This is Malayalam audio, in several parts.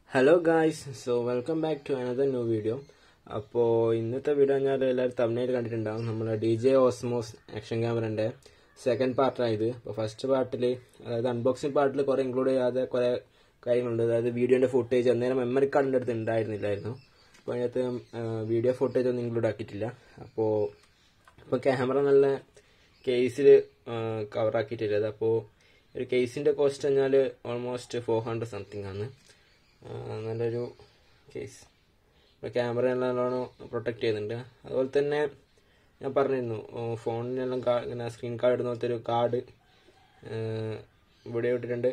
Hello guys so welcome back to another new video അപ്പോൾ ഇന്നത്തെ വീഡിയോ ഞാൻ എല്ലാവരും തമിഴ്നാട് കണ്ടിട്ടുണ്ടാവും നമ്മുടെ ഡി ജെ ഓസ്മോസ് ആക്ഷൻ ക്യാമറൻ്റെ സെക്കൻഡ് പാർട്ടായത് അപ്പോൾ ഫസ്റ്റ് പാർട്ടിൽ അതായത് അൺബോക്സിംഗ് പാർട്ടിൽ കുറേ ഇൻക്ലൂഡ് ചെയ്യാതെ കുറേ കാര്യങ്ങളുണ്ട് അതായത് വീഡിയോൻ്റെ ഫുട്ടേജ് അന്നേരം മെമ്മറി കാർഡിൻ്റെ അടുത്ത് ഉണ്ടായിരുന്നില്ലായിരുന്നു അപ്പോൾ അതിനകത്ത് വീഡിയോ ഫുട്ടേജ് ഒന്നും ഇൻക്ലൂഡ് ആക്കിയിട്ടില്ല അപ്പോൾ ഇപ്പോൾ ക്യാമറ നല്ല കേസിൽ കവറാക്കിയിട്ടില്ലത് അപ്പോൾ ഒരു കേസിൻ്റെ കോസ്റ്റ് പറഞ്ഞാൽ ഓൾമോസ്റ്റ് ഫോർ ഹൺഡ്രഡ് സംതിങ് ആണ് ആ, നല്ലൊരു കേസ് ഇപ്പോൾ ക്യാമറ നല്ലോണം പ്രൊട്ടക്റ്റ് ചെയ്യുന്നുണ്ട് അതുപോലെ തന്നെ ഞാൻ പറഞ്ഞിരുന്നു ഓ, ഫോണിനെല്ലാം കാ ഇങ്ങനെ സ്ക്രീൻ കാർഡ് ഇടുന്ന പോലത്തെ ഒരു കാർഡ് ഇവിടെ ഇട്ടിട്ടുണ്ട്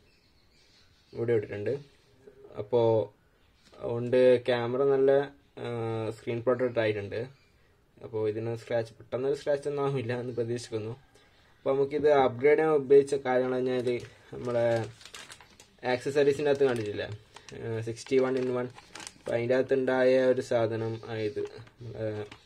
ഇവിടെ ഇട്ടിട്ടുണ്ട് അപ്പോൾ അതുകൊണ്ട് ക്യാമറ നല്ല സ്ക്രീൻ പ്രൊട്ടക്റ്റ് ആയിട്ടുണ്ട് അപ്പോൾ ഇതിന് സ്ക്രാച്ച് പെട്ടെന്നൊരു സ്ക്രാച്ച് ഒന്നും ആവില്ല എന്ന് പ്രതീക്ഷിക്കുന്നു അപ്പോൾ നമുക്കിത് അപ്ഗ്രേഡ് ചെയ്യാൻ ഉപയോഗിച്ച കാര്യങ്ങൾ കഴിഞ്ഞാൽ നമ്മുടെ ആക്സസറീസിൻ്റെ അകത്ത് കണ്ടിട്ടില്ലേ സിക്സ്റ്റി വൺ ഇൻ വൺ അപ്പോൾ അതിൻ്റെ അകത്തുണ്ടായ ഒരു സാധനം ആയത് നമ്മുടെ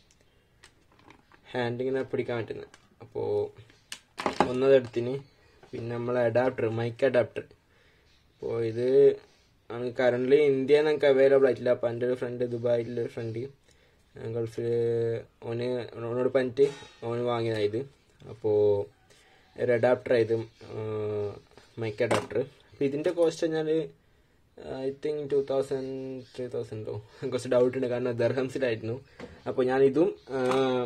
ഹാൻഡിങ്ങനെ പിടിക്കാൻ പറ്റുന്നത് അപ്പോൾ ഒന്നതെടുത്തിന് പിന്നെ നമ്മളെ അഡാപ്റ്റർ മൈക്ക് അഡാപ്റ്റർ അപ്പോൾ ഇത് നമുക്ക് കറൻ്റ് ഇന്ത്യയിൽ നമുക്ക് അവൈലബിൾ ആയിട്ടില്ല അപ്പോൾ എൻ്റെ ഒരു ഫ്രണ്ട് ദുബായിലെ ഫ്രണ്ട് ഗൾഫിൽ ഓന് ഓനോട് പറഞ്ഞിട്ട് ഓന് വാങ്ങിയതാണ് ഇത് അപ്പോൾ ഒരു അഡാപ്റ്റർ ഇത് മൈക്ക് അഡാപ്റ്റർ അപ്പോൾ ഇതിൻ്റെ കോസ്റ്റ് കഴിഞ്ഞാൽ I think two thousand three തൗസൻഡോ കുറച്ച് ഡൗട്ട് ഉണ്ട് കാരണം ദർഹംസിലായിരുന്നു അപ്പോൾ ഞാൻ ഇതും ആ,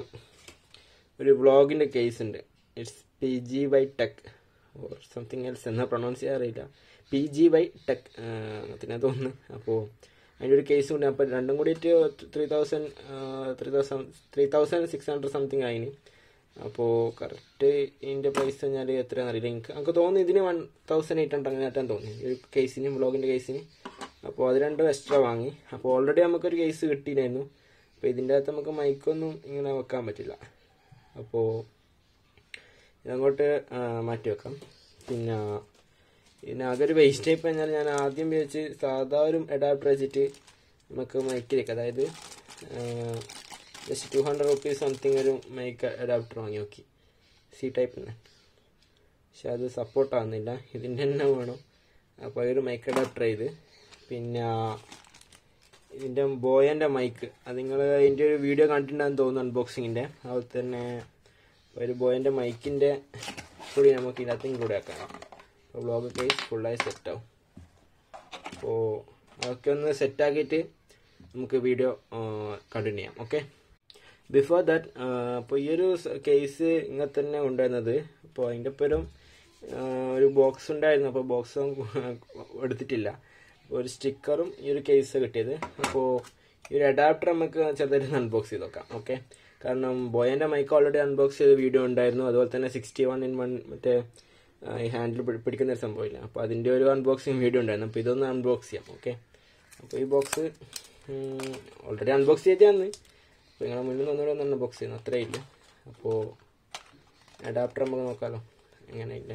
ഒരു വ്ളോഗിൻ്റെ കേസ് ഉണ്ട് it's P G by tech or something else എന്നാ പ്രൊണൗൺസ് ചെയ്യാൻ അറിയില്ല പി ജി ബൈ ടെക് അങ്ങനെ തോന്നുന്നു അപ്പോൾ അതിൻ്റെ ഒരു കേസ് ഉണ്ട് അപ്പോൾ രണ്ടും കൂടിയിട്ട് three thousand three thousand three thousand six hundred something ആയിന് അപ്പോൾ കറക്റ്റ് ഇതിൻ്റെ പ്രൈസ് കഴിഞ്ഞാൽ എത്രയാണെന്ന് അറിയില്ല എനിക്ക് എനിക്ക് തോന്നുന്നു ഇതിന് വൺ തൗസൻഡ് എയ്റ്റ് ഹൺഡ്രഡ് അങ്ങനെ ആറ്റാൻ തോന്നി ഈ ഒരു കേസിന് വ്ളോഗിൻ്റെ കേസിന് അപ്പോൾ അത് രണ്ടും എക്സ്ട്രാ വാങ്ങി അപ്പോൾ ഓൾറെഡി നമുക്കൊരു കേസ് കിട്ടിയിരുന്നു അപ്പോൾ ഇതിൻ്റെ അകത്ത് നമുക്ക് മൈക്കൊന്നും ഇങ്ങനെ വെക്കാൻ പറ്റില്ല അപ്പോൾ ഇതങ്ങോട്ട് ആ, മാറ്റി വെക്കാം പിന്നെ പിന്നെ ആകെ ഒരു വേസ്റ്റ് ടൈപ്പ് കഴിഞ്ഞാൽ ഞാൻ ആദ്യം ഉപയോഗിച്ച് സാധാ ഒരു അഡാപ്റ്റർ വെച്ചിട്ട് നമുക്ക് മൈക്കിലേക്ക് അതായത് just two hundred rupees something ഒരു മൈക്ക് അഡാപ്റ്റർ വാങ്ങി നോക്കി സി ടൈപ്പ് തന്നെ പക്ഷെ അത് സപ്പോർട്ട് ആവുന്നില്ല ഇതിൻ്റെ തന്നെ വേണം അപ്പോൾ ഒരു മൈക്ക് അഡാപ്റ്റർ ചെയ്ത് പിന്നെ ഇതിൻ്റെ ബോയൻ്റെ മൈക്ക് അത് നിങ്ങൾ അതിൻ്റെ ഒരു വീഡിയോ കണ്ടിട്ടുണ്ടാകുന്ന തോന്നുന്നു അൺബോക്സിങ്ങിൻ്റെ അതുപോലെ തന്നെ ഒരു ബോയൻ്റെ മൈക്കിൻ്റെ കൂടി നമുക്ക് ഇതിനകത്ത് ഇൻക്ലൂഡ് ആക്കാം അപ്പോൾ വ്ളോഗ് കേസ് ഫുള്ളായി സെറ്റാവും അപ്പോൾ അതൊക്കെ ഒന്ന് സെറ്റാക്കിയിട്ട് നമുക്ക് വീഡിയോ കണ്ടിന്യൂ ചെയ്യാം ഓക്കെ ബിഫോർ ദാറ്റ് അപ്പോൾ ഈ ഒരു കേസ് ഇങ്ങനെ തന്നെ ഉണ്ടായിരുന്നത് അപ്പോൾ അതിൻ്റെ ഒപ്പം ഒരു ബോക്സ് ഉണ്ടായിരുന്നു അപ്പോൾ ബോക്സ് എടുത്തിട്ടില്ല ഒരു സ്റ്റിക്കറും ഈ ഒരു കേസ് കിട്ടിയത് അപ്പോൾ ഈ ഒരു അഡാപ്റ്റർ നമുക്ക് ചെറുതായിട്ട് അൺബോക്സ് ചെയ്ത് നോക്കാം ഓക്കെ കാരണം ബോയൻ്റെ മൈക്ക് ഓൾറെഡി അൺബോക്സ് ചെയ്ത വീഡിയോ ഉണ്ടായിരുന്നു അതുപോലെ തന്നെ സിക്സ്റ്റി വൺ ഇൻ വൺ മറ്റേ ആ, ഈ ഹാൻഡിൽ പിടിക്കുന്ന ഒരു സംഭവമില്ല അപ്പോൾ അതിൻ്റെ ഒരു അൺബോക്സിങ് വീഡിയോ ഉണ്ടായിരുന്നു അപ്പോൾ ഇതൊന്ന് അൺബോക്സ് ചെയ്യാം ഓക്കെ അപ്പോൾ ഈ ബോക്സ് ഓൾറെഡി അൺബോക്സ് ചെയ്തതാണ് അപ്പോൾ നിങ്ങളെ മുന്നിൽ ഒന്നുകൂടെ ഒന്ന് അൺബോക്സ് ചെയ്യുന്നു അത്രേ ഇല്ല അപ്പോൾ അഡാപ്റ്റർ നമുക്ക് നോക്കാമല്ലോ എങ്ങനെ ഇല്ല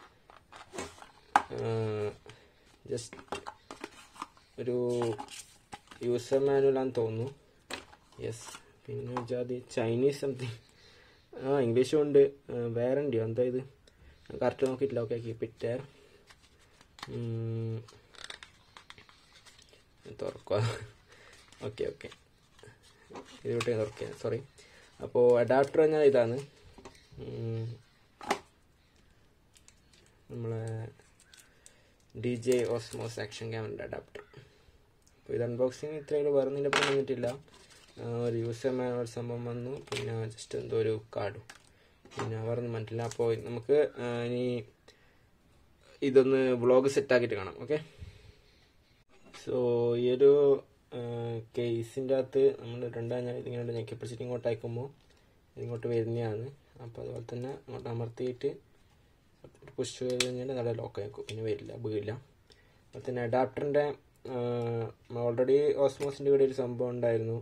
ജസ്റ്റ് ഒരു യൂസർ മാനുവലാന്ന് തോന്നുന്നു യെസ് പിന്നെ ജാതി ചൈനീസ് സംതിങ് ആ ഇംഗ്ലീഷും ഉണ്ട് വേറെ ഉണ്ടോ എന്താ ഇത് കറക്റ്റ് നോക്കിയിട്ടില്ല ഓക്കെ കീപ്പ് ഇറ്റ് തുറക്കുക ഓക്കെ ഓക്കെ ഇതിലോട്ട് തുറക്കുക സോറി അപ്പോൾ അഡാപ്റ്റർ പറഞ്ഞാൽ ഇതാണ് ഉം. നമ്മളെ D J Osmo action camera adapter അപ്പോൾ ഇത് അൺബോക്സിങ് ഇത്രയും വേറെ നിൻ്റെ ഒപ്പം വന്നിട്ടില്ല ആ, ഒരു യൂസർ മാനുവൽ സംഭവം വന്നു പിന്നെ ജസ്റ്റ് എന്തോ ഒരു കാർഡും പിന്നെ വേറെ ഒന്നും വന്നിട്ടില്ല അപ്പോൾ നമുക്ക് ആ, ഇനി ഇതൊന്ന് വ്ളോഗ് സെറ്റാക്കിയിട്ട് കാണാം ഓക്കെ സോ ഈ ഒരു കേസിൻ്റെ അകത്ത് നമ്മൾ രണ്ടാം ഞാൻ ഇതിങ്ങനെ ഞെക്കി പിടിച്ചിട്ട് ഇങ്ങോട്ട് അയക്കുമ്പോൾ ഇതിങ്ങോട്ട് വരുന്നതാണ് അപ്പോൾ അതുപോലെ തന്നെ അങ്ങോട്ട് അമർത്തിയിട്ട് പുഷ് ചെയ്ത് കഴിഞ്ഞാൽ നല്ല ലോക്ക് ആക്കും പിന്നെ വരില്ല വീഴില്ല അതുപോലെ തന്നെ അഡാപ്റ്ററിൻ്റെ ഓൾറെഡി ഓസ്മോസിൻ്റെ കൂടെ ഒരു സംഭവം ഉണ്ടായിരുന്നു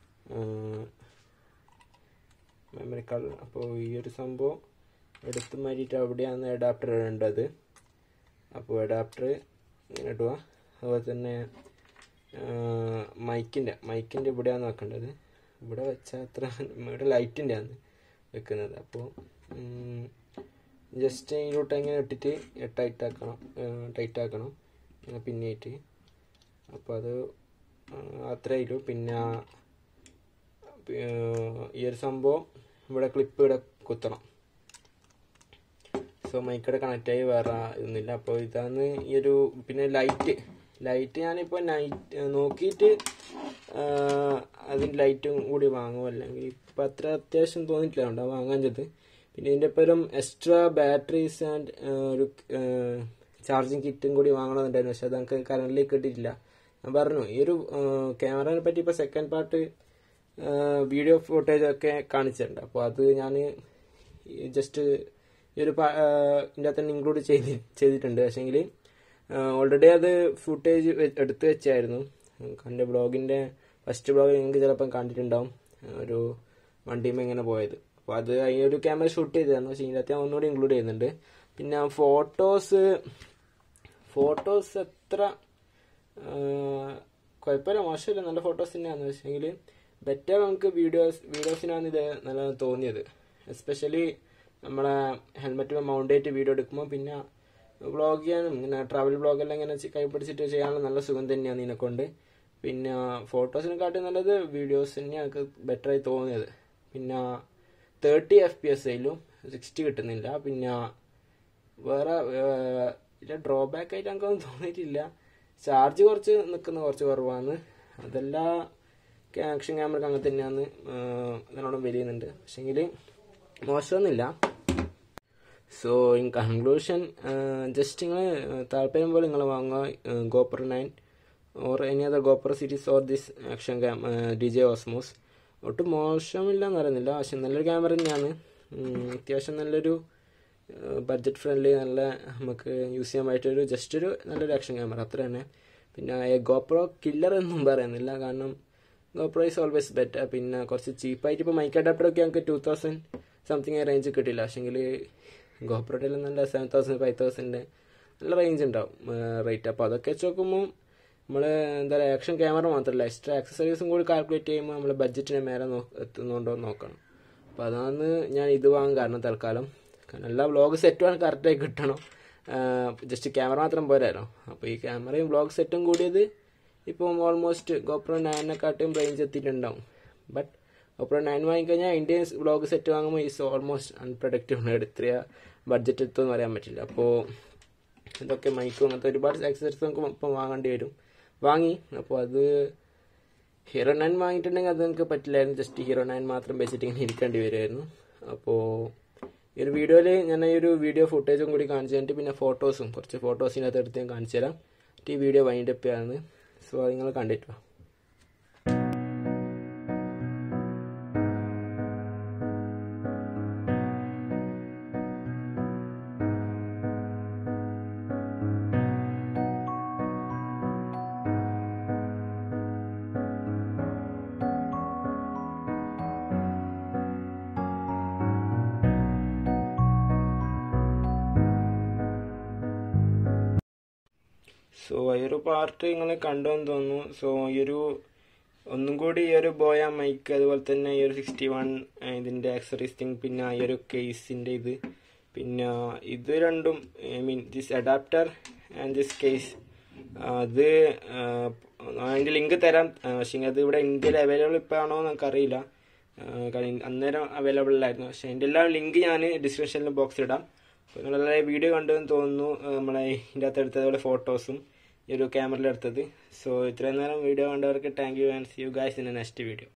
മെമ്മറി കാർഡ് അപ്പോൾ ഈ ഒരു സംഭവം എടുത്ത് മാറ്റിയിട്ട് അവിടെയാണ് അഡാപ്റ്റർ ഇടേണ്ടത് അപ്പോൾ അഡാപ്റ്റർ ഇങ്ങനെ ഇടുക അതുപോലെ തന്നെ മൈക്കിൻ്റെ മൈക്കിൻ്റെ ഇവിടെയാണ് വെക്കേണ്ടത് ഇവിടെ വെച്ചാൽ അത്ര ഇവിടെ ലൈറ്റിൻ്റെ ആണ് വെക്കുന്നത് അപ്പോൾ ജസ്റ്റ് ഇതിലോട്ട് ഇങ്ങനെ ഇട്ടിട്ട് ടൈറ്റ് ആക്കണം ടൈറ്റ് ആക്കണം ഇങ്ങനെ പിന്നിയിട്ട് അപ്പോൾ അത് അത്രയുള്ളൂ പിന്നെ ഏഹ്, ഈ ഒരു സംഭവം ഇവിടെ ക്ലിപ്പ് ഇവിടെ കുത്തണം സോ മൈക്കടെ കണക്റ്റ് ആയി വേറെ ഇതൊന്നുമില്ല അപ്പോൾ ഇതാണ് ഈ ഒരു പിന്നെ ലൈറ്റ് ലൈറ്റ് ഞാനിപ്പോൾ നൈറ്റ് നോക്കിയിട്ട് അതിന് ലൈറ്റും കൂടി വാങ്ങും അല്ലെങ്കിൽ ഇപ്പം അത്ര അത്യാവശ്യം തോന്നിയിട്ടില്ല അതുകൊണ്ടാണ് വാങ്ങാൻ ചെയ്ത് പിന്നെ ഇതിൻ്റെ ഒപ്പം എക്സ്ട്രാ ബാറ്ററീസ് ആൻഡ് ഒരു ചാർജിങ് കിറ്റും കൂടി വാങ്ങണമെന്നുണ്ടായിരുന്നു പക്ഷെ അത് നമുക്ക് കറണ്ടിലേക്ക് കിട്ടിയിട്ടില്ല ഞാൻ പറഞ്ഞു ഈ ഒരു ക്യാമറയെ പറ്റി ഇപ്പോൾ സെക്കൻഡ് പാർട്ട് വീഡിയോ ഫുട്ടേജ് ഒക്കെ കാണിച്ചിട്ടുണ്ട് അപ്പോൾ അത് ഞാൻ ജസ്റ്റ് ഈ ഒരു പാ- ആ, ഇതിൻ്റെ അകത്ത് തന്നെ ഇൻക്ലൂഡ് ചെയ്ത് ചെയ്തിട്ടുണ്ട് പക്ഷേങ്കിൽ ഓൾറെഡി അത് ഫുട്ടേജ് എടുത്തു വെച്ചായിരുന്നു എൻ്റെ ബ്ലോഗിൻ്റെ ഫസ്റ്റ് ബ്ലോഗ് നിങ്ങൾക്ക് ചിലപ്പം കണ്ടിട്ടുണ്ടാവും ആ, ഒരു വണ്ടിയുമ്പോൾ ഇങ്ങനെ പോയത് അപ്പോൾ അത് ഈ ഒരു ക്യാമറ ഷൂട്ട് ചെയ്തതാണ് പക്ഷേ ഇതിൻ്റെ അകത്ത് ഞാൻ ഒന്നുകൂടി ഇൻക്ലൂഡ് ചെയ്യുന്നുണ്ട് പിന്നെ ഫോട്ടോസ് ഫോട്ടോസ് എത്ര കുഴപ്പമില്ല മോശമില്ല നല്ല ഫോട്ടോസ് തന്നെയാണ് പക്ഷേങ്കിൽ ബെറ്റർ നമുക്ക് വീഡിയോസ് വീഡിയോസിനാണ് ഇത് നല്ല തോന്നിയത് എസ്പെഷ്യലി നമ്മളെ ഹെൽമെറ്റ് മൗണ്ട് ചെയ്തിട്ട് വീഡിയോ എടുക്കുമ്പോൾ പിന്നെ വ്ളോഗ് ചെയ്യാനും ഇങ്ങനെ ട്രാവൽ വ്ളോഗെല്ലാം ഇങ്ങനെ ചെ- കൈ പിടിച്ചിട്ട് ചെയ്യാനുള്ള നല്ല സുഖം തന്നെയാണ് ഇതിനെക്കൊണ്ട് പിന്നെ ഫോട്ടോസിനെക്കാട്ടി നല്ലത് വീഡിയോസ് തന്നെയാണ് എനിക്ക് ബെറ്ററായി തോന്നിയത് പിന്നെ തേർട്ടി എഫ് പി എസ് ആയാലും സിക്സ്റ്റി കിട്ടുന്നില്ല പിന്നെ വേറെ ഏഹ്, ഇതിന്റെ ഡ്രോബാക്ക് ആയിട്ട് എനിക്കൊന്നും തോന്നിയിട്ടില്ല ചാർജ് കുറച്ച് നിൽക്കുന്ന കുറച്ച് കുറവാണ് അതെല്ലാ ആക്ഷൻ ക്യാമറക്ക് അങ്ങനെ തന്നെയാണ് ഏഹ്, നല്ലോണം വലിയുന്നുണ്ട് പക്ഷെങ്കിൽ മോശമൊന്നുമില്ല സോ ഇൻ കൺക്ലൂഷൻ ജസ്റ്റ് നിങ്ങൾ താല്പര്യം പോലെ നിങ്ങൾ വാങ്ങുക GoPro nine or any other GoPro series or this action cam D J Osmo ഒട്ടും മോശമില്ല എന്ന് പറയുന്നില്ല പക്ഷെ നല്ലൊരു ക്യാമറ തന്നെയാണ് ഉം, അത്യാവശ്യം നല്ലൊരു ബഡ്ജറ്റ് ഫ്രണ്ട്ലി നല്ല നമുക്ക് യൂസ് ചെയ്യാൻ പറ്റിയൊരു ജസ്റ്റ് ഒരു നല്ലൊരു ആക്ഷൻ ക്യാമറ അത്ര തന്നെ പിന്നെ ഗോപ്രോ കില്ലർ എന്നും പറയുന്നില്ല കാരണം ഗോപ്രോ ഈസ് ഓൾവേസ് ബെറ്റർ പിന്നെ കുറച്ച് ചീപ്പായിട്ട് ഇപ്പോൾ മൈക്ക് അഡാപ്റ്റർ ഒക്കെ ഞങ്ങൾക്ക് ടൂ തൗസൻഡ് സംതിങ് റേഞ്ച് കിട്ടില്ല പക്ഷെങ്കിൽ ഗോപ്രോയുടെ എല്ലാം നല്ല സെവൻ തൗസൻഡ് ഫൈവ് തൗസൻഡ് നല്ല റേഞ്ച് ഉണ്ടാവും റേറ്റ് അപ്പോൾ അതൊക്കെ വെച്ച് നോക്കുമ്പോൾ നമ്മൾ എന്താ പറയുക ആക്ഷൻ ക്യാമറ മാത്രമല്ല എക്സ്ട്രാ ആക്സസറീസും കൂടി കാൽക്കുലേറ്റ് ചെയ്യുമ്പോൾ നമ്മൾ ബഡ്ജറ്റിന് മേലെ നോ എത്തുന്നുണ്ടോ എന്ന് നോക്കണം അപ്പോൾ അതാണ് ഞാൻ ഇത് വാങ്ങാൻ കാരണം തൽക്കാലം കാരണം എല്ലാ വ്ളോഗ് സെറ്റും കറക്റ്റായി കിട്ടണം ജസ്റ്റ് ക്യാമറ മാത്രം പോരാലോ അപ്പോൾ ഈ ക്യാമറയും വ്ളോഗ് സെറ്റും കൂടിയത് ഇപ്പം ഓൾമോസ്റ്റ് ഗോപ്രോ നയനെക്കാട്ടും റേഞ്ച് എത്തിയിട്ടുണ്ടാവും ബട്ട് ഗോപ്രോ നയൻ വാങ്ങിക്കഴിഞ്ഞാൽ ഇന്ത്യൻ വ്ളോഗ് സെറ്റ് വാങ്ങുമ്പോൾ ഈസ് ഓൾമോസ്റ്റ് അൺപ്രൊഡക്റ്റീവ് എത്ര ബഡ്ജറ്റ് എത്തുമെന്ന് പറയാൻ പറ്റില്ല അപ്പോൾ ഇതൊക്കെ മൈക്കും അങ്ങനത്തെ ഒരുപാട് ആക്സസറീസ് നമുക്ക് ഇപ്പം വാങ്ങേണ്ടി വരും വാങ്ങി അപ്പോൾ അത് ഹീറോ നയൻ വാങ്ങിയിട്ടുണ്ടെങ്കിൽ അത് നിങ്ങൾക്ക് പറ്റില്ലായിരുന്നു ജസ്റ്റ് ഹീറോ നയൻ മാത്രം വെച്ചിട്ട് ഇങ്ങനെ ഇരിക്കേണ്ടി വരുമായിരുന്നു അപ്പോൾ ഈ ഒരു വീഡിയോയിൽ ഞാൻ ഈ ഒരു വീഡിയോ ഫുട്ടേജും കൂടി കാണിച്ചു തന്നിട്ട് പിന്നെ ഫോട്ടോസും കുറച്ച് ഫോട്ടോസിനകത്ത് എടുത്ത് ഞാൻ കാണിച്ചു തരാം എന്നിട്ട് ഈ വീഡിയോ വൈൻഡ് അപ്പ് ആണ് സോ അത് നിങ്ങൾ കണ്ടിട്ട് വാ സോ ഈ ഒരു പാർട്ട് നിങ്ങൾ കണ്ടുവെന്ന് തോന്നുന്നു സോ ഈ ഒരു ഒന്നും കൂടി ഈ ഒരു ബോയ മൈക്ക് അതുപോലെ തന്നെ ഈ ഒരു സിക്സ്റ്റി വൺ ഇതിൻ്റെ ആക്സറീസ് തിങ് പിന്നെ ഈ ഒരു കേസിൻ്റെ ഇത് പിന്നെ ഇത് രണ്ടും I mean this adapter and this case അത് അതിൻ്റെ ലിങ്ക് തരാം പക്ഷേ അത് ഇവിടെ ഇന്ത്യയിൽ അവൈലബിൾ ഇപ്പോൾ ആണോ എന്ന് നമുക്കറിയില്ല ആ, കാരണം അന്നേരം അവൈലബിൾ അല്ലായിരുന്നു പക്ഷേ അതിൻ്റെ എല്ലാം ലിങ്ക് ഞാൻ ഡിസ്ക്രിപ്ഷനിൽ ബോക്സിൽ ഇടാം അപ്പോൾ നിങ്ങളെല്ലാം വീഡിയോ കണ്ടെന്ന് തോന്നുന്നു ആ, നമ്മളെ ഇതിൻ്റെ അകത്ത് എടുത്തതുപോലെ ഫോട്ടോസും ഈ ഒരു ക്യാമറയിൽ എടുത്തത് സോ ഇത്രയും നേരം വീഡിയോ കണ്ടവർക്ക് thank you and see you guys in next video